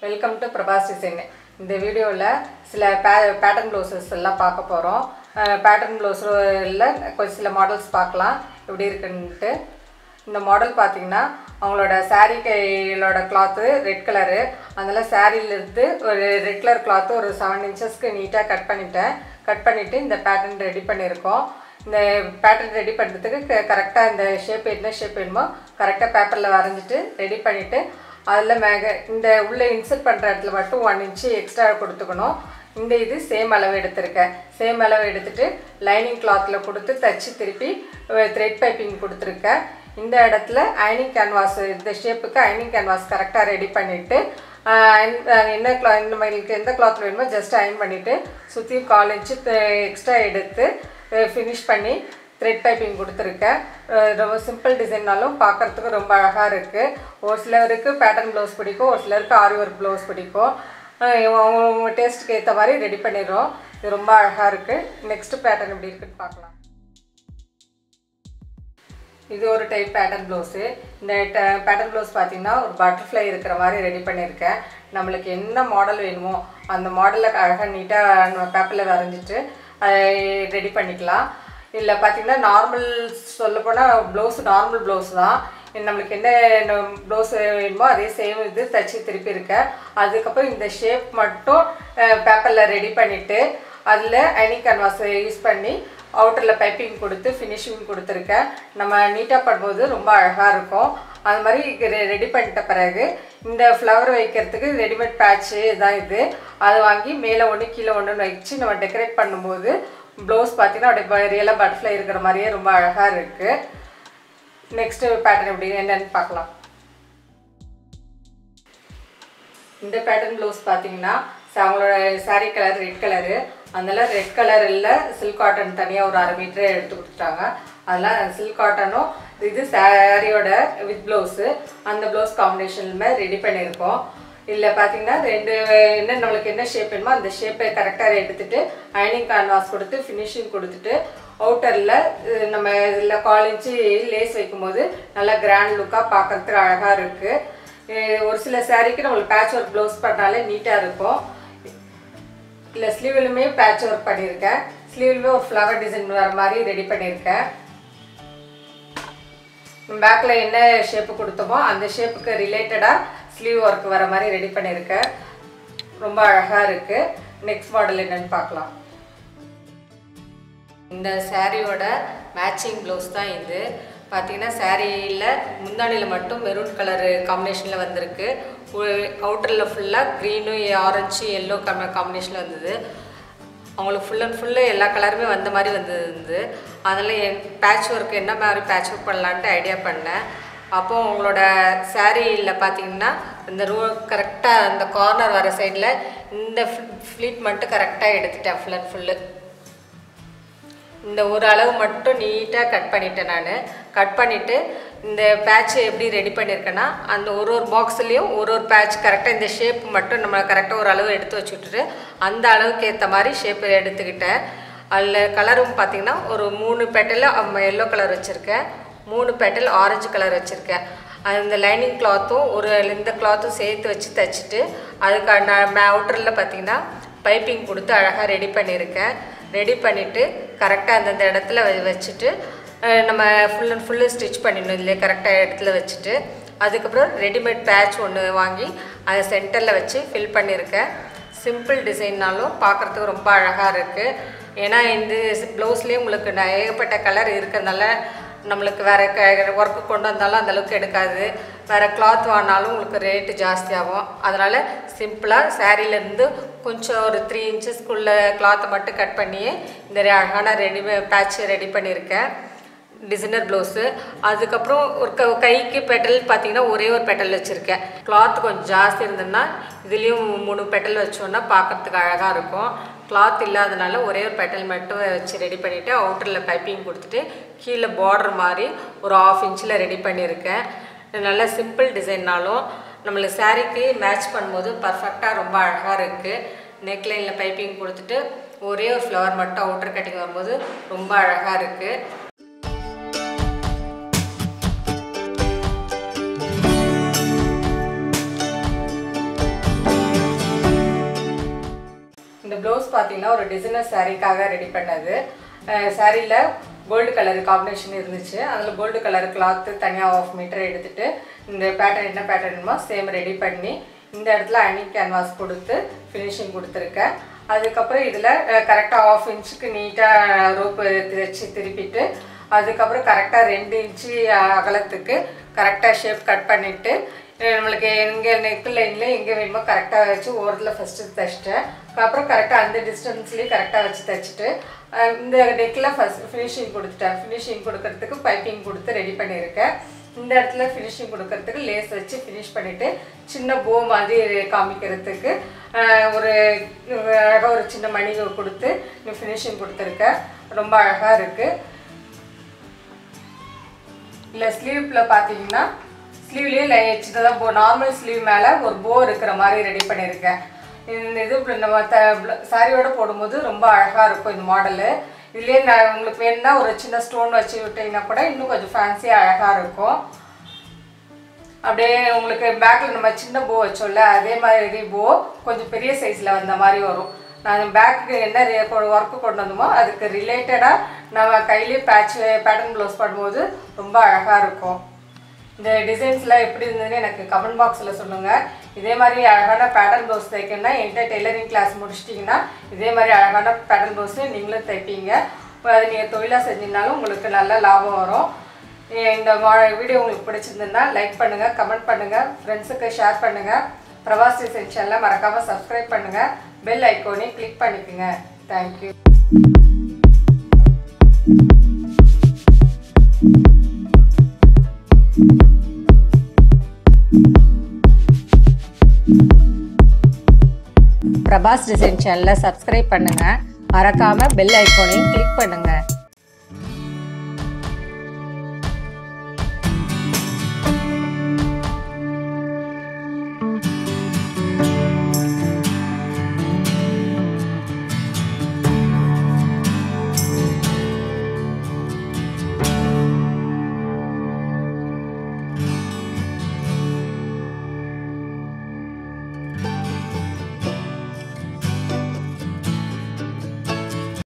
welcome to Prabhas design இந்த வீடியோவில் சில பே பேட்டர்ன் ப்ளவுசஸ் எல்லாம் பார்க்க போகிறோம் பேட்டர்ன் ப்ளவுஸில் கொஞ்சம் சில மாடல்ஸ் பார்க்கலாம் எப்படி இருக்குன்ட்டு இந்த மாடல் பார்த்தீங்கன்னா அவங்களோட saree கையிலோட கிளாத்து ரெட் கலரு அதனால் சாரீலேருந்து ஒரு ரெட் கலர் கிளாத்து ஒரு செவன் இன்ச்சஸ்க்கு நீட்டாக கட் பண்ணிட்டேன் கட் பண்ணிவிட்டு இந்த பேட்டர்ன் ரெடி பண்ணியிருக்கோம் இந்த பேட்டர்ன் ரெடி பண்ணுறதுக்கு கரெக்டாக இந்த ஷேப் என்ன ஷேப் வேணுமோ கரெக்டாக பேப்பரில் வரைஞ்சிட்டு ரெடி பண்ணிவிட்டு அதில் மேக இந்த உள்ளே இன்சர்ட் பண்ணுற இடத்துல மட்டும் ஒன் இன்ச்சு எக்ஸ்ட்ரா கொடுத்துக்கணும் இந்த இது சேம் அளவு எடுத்திருக்கேன் சேம் அளவு எடுத்துட்டு லைனிங் கிளாத்தில் கொடுத்து தச்சு திருப்பி த்ரெட் பைப்பிங் கொடுத்துருக்கேன் இந்த இடத்துல ஐனிங் கேன்வாஸ் இந்த ஷேப்புக்கு ஐனிங் கேன்வாஸ் கரெக்டாக ரெடி பண்ணிவிட்டு என்ன கிளா இந்த மாதிரிக்கு எந்த கிளாத் வேணுமோ ஜஸ்ட் அயன் பண்ணிவிட்டு சுற்றியும் கால் இன்ச்சு எக்ஸ்ட்ரா எடுத்து ஃபினிஷ் பண்ணி த்ரெட் பைப்பிங் கொடுத்துருக்கேன் அஹ் ரொம்ப சிம்பிள் டிசைன்னாலும் பார்க்குறதுக்கு ரொம்ப அழகாக இருக்குது ஒரு சிலருக்கு பேட்டர்ன் ப்ளவுஸ் பிடிக்கும் ஒரு சிலருக்கு ஆரி ஒர்க் ப்ளவுஸ் பிடிக்கும் அஹ் அவங்க டேஸ்ட்டுக்கு ஏற்ற மாதிரி ரெடி பண்ணிடுறோம் இது ரொம்ப அழகாக இருக்குது நெக்ஸ்ட் பேட்டர்ன் எப்படி இருக்குன்னு பார்க்கலாம் இது ஒரு டைப் பேட்டர்ன் ப்ளவுஸு இந்த பேட்டர்ன் ப்ளவுஸ் பார்த்தீங்கன்னா ஒரு பட்டர்ஃப்ளை இருக்கிற மாதிரி ரெடி பண்ணியிருக்கேன் நம்மளுக்கு என்ன மாடல் வேணுமோ அந்த மாடலில் அழகாக நீட்டாக நம்ம பேப்பரில் வரைஞ்சிட்டு ரெடி பண்ணிக்கலாம் இல்லை பார்த்தீங்கன்னா நார்மல் சொல்லப்போனால் ப்ளவுஸ் நார்மல் ப்ளவுஸ் தான் நம்மளுக்கு என்ன ப்ளவுஸ் வேணுமோ அதே சேம் இது தச்சு திருப்பி இருக்கேன் அதுக்கப்புறம் இந்த ஷேப் மட்டும் பேப்பரில் ரெடி பண்ணிவிட்டு அதில் ஐனிங் கேன்வாஸ் யூஸ் பண்ணி அவுட்டரில் பைப்பிங் கொடுத்து ஃபினிஷிங் கொடுத்துருக்கேன் நம்ம நீட்டாக பண்ணும்போது ரொம்ப அழகாக இருக்கும் அது மாதிரி ரெடி பண்ணிட்ட பிறகு இந்த ஃப்ளவர் வைக்கிறதுக்கு ரெடிமேட் பேட்ச்சு தான் இது அதை வாங்கி மேலே ஒன்று கீழே ஒன்றுன்னு வச்சு நம்ம டெக்கரேட் பண்ணும்போது ப்ளவுஸ் பார்த்தீங்கன்னா அப்படியே ரியலாக பட்டர்ஃப்ளை இருக்கிற மாதிரியே ரொம்ப அழகாக இருக்குது நெக்ஸ்ட்டு பேட்டர்ன் எப்படி என்னன்னு பார்க்கலாம் இந்த பேட்டர்ன் ப்ளவுஸ் பார்த்தீங்கன்னா அவங்களோட சாரீ கலர் ரெட் கலரு அதனால் ரெட் கலர் இல்லை சில்க் காட்டன் தனியாக ஒரு அரை மீட்டர் எடுத்து கொடுத்துட்டாங்க அதெல்லாம் சில்க் காட்டனும் இது சாரியோட வித் ப்ளவுஸு அந்த ப்ளவுஸ் காம்பினேஷனுமே ரெடி பண்ணியிருக்கோம் இல்லை பார்த்தீங்கன்னா ரெண்டு என்ன நம்மளுக்கு என்ன ஷேப் வேணுமோ அந்த ஷேப்பை கரெக்டாக எடுத்துட்டு அயனிங் கேன்வாஸ் கொடுத்து ஃபினிஷிங் கொடுத்துட்டு அவுட்டரில் நம்ம இதில் கால் இன்ச்சு லேஸ் வைக்கும்போது நல்லா கிராண்ட் லுக்காக பார்க்குறதுக்கு அழகாக இருக்குது ஒரு சில சாரீக்கு நம்மளுக்கு பேட்ச் ஒர்க் ப்ளவுஸ் பண்ணாலே நீட்டாக இருக்கும் இல்லை ஸ்லீவ்லுமே பேட்ச் ஒர்க் பண்ணியிருக்கேன் ஸ்லீவ்லுமே ஒரு ஃப்ளவர் டிசைன் வர மாதிரி ரெடி பண்ணியிருக்கேன் பேக்கில் என்ன ஷேப்பு கொடுத்தோமோ அந்த ஷேப்புக்கு ரிலேட்டடாக ஸ்லீவ் ஒர்க் வர மாதிரி ரெடி பண்ணியிருக்கேன் ரொம்ப அழகாக இருக்குது நெக்ஸ்ட் மாடல் என்னன்னு பார்க்கலாம் இந்த சாரியோட மேட்சிங் ப்ளவுஸ் தான் இது பார்த்தீங்கன்னா சாரியில் முந்தானியில் மட்டும் மெரூன் கலரு காம்பினேஷனில் வந்திருக்கு அவுட்டரில் ஃபுல்லாக க்ரீனு ஆரஞ்சு எல்லோ கம்ம காம்பினேஷனில் வந்தது அவங்களுக்கு ஃபுல் அண்ட் ஃபுல்லு எல்லா கலருமே வந்த மாதிரி வந்தது அதில் என் பேட்ச் ஒர்க் என்ன மாதிரி பேட்ச் ஒர்க் பண்ணலான்ட்டு ஐடியா பண்ணேன் அப்போது உங்களோட சாரியில் பார்த்தீங்கன்னா இந்த ரூ கரெக்டாக அந்த கார்னர் வர சைடில் இந்த ஃப்ளீட் மட்டும் கரெக்டாக எடுத்துட்டேன் ஃபுல் அண்ட் ஃபுல்லு இந்த ஒரு அளவு மட்டும் நீட்டாக கட் பண்ணிட்டேன் நான் கட் பண்ணிவிட்டு இந்த பேட்ச் எப்படி ரெடி பண்ணியிருக்கேன்னா அந்த ஒரு ஒரு பாக்ஸ்லேயும் ஒரு ஒரு பேட்ச் கரெக்டாக இந்த ஷேப் மட்டும் நம்ம கரெக்டாக ஒரு அளவு எடுத்து வச்சுட்டுட்டு அந்த அளவுக்கு ஏற்ற மாதிரி ஷேப் எடுத்துக்கிட்டேன் அதில் கலரும் பார்த்திங்கன்னா ஒரு மூணு பெட்டலில் எல்லோ கலர் வச்சுருக்கேன் மூணு பெட்டல் ஆரஞ்சு கலர் வச்சுருக்கேன் அந்த லைனிங் கிளாத்தும் ஒரு இந்த கிளாத்தும் சேர்த்து வச்சு தைச்சிட்டு அதுக்கான அவுட்டரில் பார்த்திங்கன்னா பைப்பிங் கொடுத்து அழகாக ரெடி பண்ணியிருக்கேன் ரெடி பண்ணிவிட்டு கரெக்டாக அந்தந்த இடத்துல வச்சுட்டு நம்ம ஃபுல் அண்ட் ஃபுல்லு ஸ்டிச் பண்ணிடணும் இதிலே கரெக்டாக இடத்துல வச்சுட்டு அதுக்கப்புறம் ரெடிமேட் பேட்ச் ஒன்று வாங்கி அதை சென்டரில் வச்சு ஃபில் பண்ணியிருக்கேன் சிம்பிள் டிசைன்னாலும் பார்க்குறதுக்கு ரொம்ப அழகாக இருக்குது ஏன்னா இந்த ப்ளவுஸ்லேயே உங்களுக்கு ஏகப்பட்ட கலர் இருக்கிறதுனால நம்மளுக்கு வேறு க ஒர்க்கு கொண்டு வந்தாலும் அந்தளவுக்கு எடுக்காது வேறு கிளாத் வாங்கினாலும் உங்களுக்கு ரேட்டு ஜாஸ்தியாகும் அதனால் சிம்பிளாக சாரீலேருந்து கொஞ்சம் ஒரு த்ரீ இன்ச்சஸ்க்குள்ள கிளாத்தை மட்டும் கட் பண்ணியே இந்த அழகான ரெடிமே பேட்ச் ரெடி பண்ணியிருக்கேன் டிசைனர் ப்ளவுஸு அதுக்கப்புறம் ஒரு க கைக்கு பெட்டல் பார்த்தீங்கன்னா ஒரே ஒரு பெட்டல் வச்சுருக்கேன் கிளாத் கொஞ்சம் ஜாஸ்தி இருந்ததுன்னா இதுலேயும் மூணு பெட்டல் வச்சோன்னா பார்க்குறதுக்கு அழகாக இருக்கும் கிளாத் இல்லாதனால ஒரே ஒரு பெட்டல் மட்டும் வச்சு ரெடி பண்ணிவிட்டு அவுட்டரில் பைப்பிங் கொடுத்துட்டு கீழே பார்டர் மாதிரி ஒரு ஆஃப் இன்ச்சில் ரெடி பண்ணியிருக்கேன் நல்ல சிம்பிள் டிசைன்னாலும் நம்மளுக்கு சாரீக்கு மேட்ச் பண்ணும்போது பர்ஃபெக்டாக ரொம்ப அழகாக இருக்குது நெக்லைனில் பைப்பிங் கொடுத்துட்டு ஒரே ஒரு ஃப்ளவர் மட்டும் அவுட்டர் கட்டிங் வரும்போது ரொம்ப அழகாக இருக்குது ப்ளவுஸ் பார்த்தீங்கன்னா ஒரு டிசைனர் சாரீக்காக ரெடி பண்ணது சாரியில் கோல்டு கலர் காம்பினேஷன் இருந்துச்சு அதில் கோல்டு கலர் கிளாத்து தனியாக ஆஃப் மீட்டர் எடுத்துட்டு இந்த பேட்டர்ன் என்ன பேட்டர்னுமோ சேம் ரெடி பண்ணி இந்த இடத்துல அனி கேன்வாஸ் கொடுத்து ஃபினிஷிங் கொடுத்துருக்கேன் அதுக்கப்புறம் இதில் கரெக்டாக ஆஃப் இன்ச்சுக்கு நீட்டாக ரோப்பு வச்சு திருப்பிட்டு அதுக்கப்புறம் கரெக்டாக ரெண்டு இன்ச்சு அகலத்துக்கு கரெக்டாக ஷேப் கட் பண்ணிவிட்டு நம்மளுக்கு எங்கே நெக்கு லைனில் எங்கே வேணுமோ கரெக்டாக வச்சு ஓரத்தில் ஃபஸ்ட்டு தைச்சிட்டேன் அப்புறம் கரெக்டாக அந்த டிஸ்டன்ஸ்லேயே கரெக்டாக வச்சு தைச்சிட்டு அஹ் இந்த நெக்கில் ஃபஸ்ட் ஃபினிஷிங் கொடுத்துட்டேன் ஃபினிஷிங் கொடுக்கறதுக்கு பைப்பிங் கொடுத்து ரெடி பண்ணியிருக்கேன் இந்த இடத்துல ஃபினிஷிங் கொடுக்கறதுக்கு லேஸ் வச்சு ஃபினிஷ் பண்ணிவிட்டு சின்ன போ மாதிரி காமிக்கிறதுக்கு அஹ் ஒரு அழகாக ஒரு சின்ன மணி கொடுத்து ஃபினிஷிங் கொடுத்துருக்கேன் ரொம்ப அழகாக இருக்குது இல்லை ஸ்லீவில் பார்த்தீங்கன்னா ஸ்லீவ்லேயே சின்னதாக போ நார்மல் ஸ்லீவ் மேலே ஒரு போ இருக்கிற மாதிரி ரெடி பண்ணியிருக்கேன் இந்த இது இப்படி நம்ம த சாரியோட போடும்போது ரொம்ப அழகாக இருக்கும் இந்த மாடலு இதுலேயே நான் உங்களுக்கு வேணும்னா ஒரு சின்ன ஸ்டோன் வச்சு விட்டீங்கன்னா கூட இன்னும் கொஞ்சம் ஃபேன்சியாக அழகாக இருக்கும் அப்படியே உங்களுக்கு பேக்கில் நம்ம சின்ன போ வச்சோம்ல அதே மாதிரி போ கொஞ்சம் பெரிய சைஸில் வந்த மாதிரி வரும் நான் பேக்கு என்ன ஒர்க்கு கொண்டு வந்தோமோ அதுக்கு ரிலேட்டடாக நம்ம கையிலேயே பேட்ச் பேட்டர்ன் ப்ளவுஸ் பண்ணும்போது ரொம்ப அழகாக இருக்கும் இந்த டிசைன்ஸ்லாம் எப்படி இருந்ததுன்னு எனக்கு கமெண்ட் பாக்ஸில் சொல்லுங்கள் இதே மாதிரி அழகான பேட்டர்ன் ப்ளவுஸ் தைக்கணும்னா என்கிட்ட டெய்லரிங் கிளாஸ் முடிச்சிட்டிங்கன்னா இதே மாதிரி அழகான பேட்டர்ன் ப்ளவுஸு நீங்களும் தைப்பீங்க அது நீங்கள் தொழிலாக செஞ்சீங்கனாலும் உங்களுக்கு நல்ல லாபம் வரும் இந்த வீடியோ உங்களுக்கு பிடிச்சிருந்ததுன்னா லைக் பண்ணுங்கள் கமெண்ட் பண்ணுங்கள் ஃப்ரெண்ட்ஸுக்கு ஷேர் பண்ணுங்கள் பிரவாஸ் டிசைன் சேனலை மறக்காமல் சப்ஸ்கிரைப் பண்ணுங்கள் பெல் ஐக்கோனையும் கிளிக் பண்ணிக்கோங்க தேங்க்யூ பிரபாஸ் டிசைன் சேனலை சப்ஸ்கிரைப் பண்ணுங்கள் மறக்காமல் பெல் ஐக்கோனையும் கிளிக் பண்ணுங்கள்